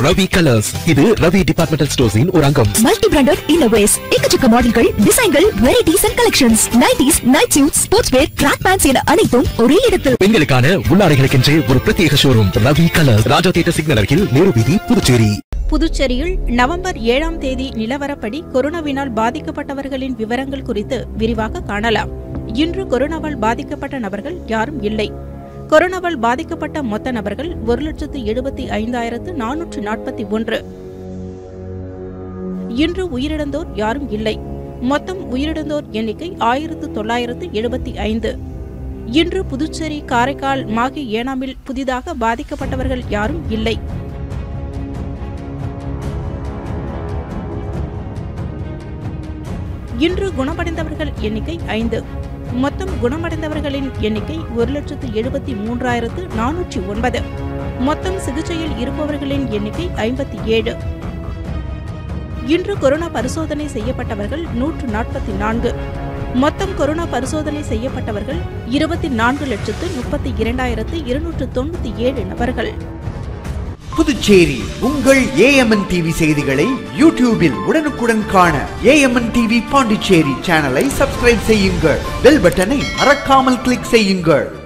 Ravi colours இது Ravi departmental ஸ்டோர்ஸின் ஒரு அங்கம் மல்டி பிராண்டட் இன்னோவேஸ் எக்கச்சக்க மாடல்கள் டிசைன்கள் varieties and collections nighties night suit sports wear track pants என அனைத்தும் ஒரே இடத்தில் பெண்களுக்கான உள்ளாடைகளுக்கென்றே ஒரு பிரத்யேக showroom Ravi colours Raja theatre signal அருகில் நேரு வீதி புதுச்சேரி புதுச்சேரியில் நவம்பர் ஏழாம் தேதி நிலவரப்படி கொரோனாவினால் பாதிக்கப்பட்டவர்களின் விவரங்கள் குறித்து விரிவாக காணலாம் இன்று கொரோனாவால் பாதிக்கப்பட்ட நபர்கள் யாரும் இல்லை கொரோனாவால் பாதிக்கப்பட்ட மொத்த நபர்கள் ஒரு லட்சத்து எழுபத்தி ஐந்தாயிரத்து நானூற்று நாற்பத்தி ஒன்று இன்று உயிரிழந்தோர் யாரும் இல்லை மொத்தம் உயிரிழந்தோர் எண்ணிக்கை ஆயிரத்து தொள்ளாயிரத்து எழுபத்தி ஐந்து இன்று புதுச்சேரி காரைக்கால் மாகி ஏனாமில் புதிதாக பாதிக்கப்பட்டவர்கள் யாரும் இல்லை இன்று குணமடைந்தவர்கள் எண்ணிக்கை ஐந்து மொத்தம் குணமடைந்தவர்களின் எண்ணிக்கை ஒரு லட்சத்து எழுபத்தி மூன்றாயிரத்து நானூற்றி ஒன்பது மொத்தம் சிகிச்சையில் இருப்பவர்களின் எண்ணிக்கை ஐம்பத்தி ஏழு இன்று கொரோனா பரிசோதனை செய்யப்பட்டவர்கள் நூற்று நாற்பத்தி நான்கு மொத்தம் கொரோனா பரிசோதனை செய்யப்பட்டவர்கள் இருபத்தி நான்கு லட்சத்து முப்பத்தி இரண்டாயிரத்து இருநூற்று தொண்ணூத்தி ஏழு நபர்கள் புதுச்சேரி உங்கள் ஏஎம்என் டிவி செய்திகளை யூடியூபில் உடனுக்குடன் காண ஏஎம்என் டிவி பாண்டிச்சேரி சேனலை சப்ஸ்கிரைப் செய்யுங்கள் பெல் பட்டனை மறக்காமல் கிளிக் செய்யுங்கள்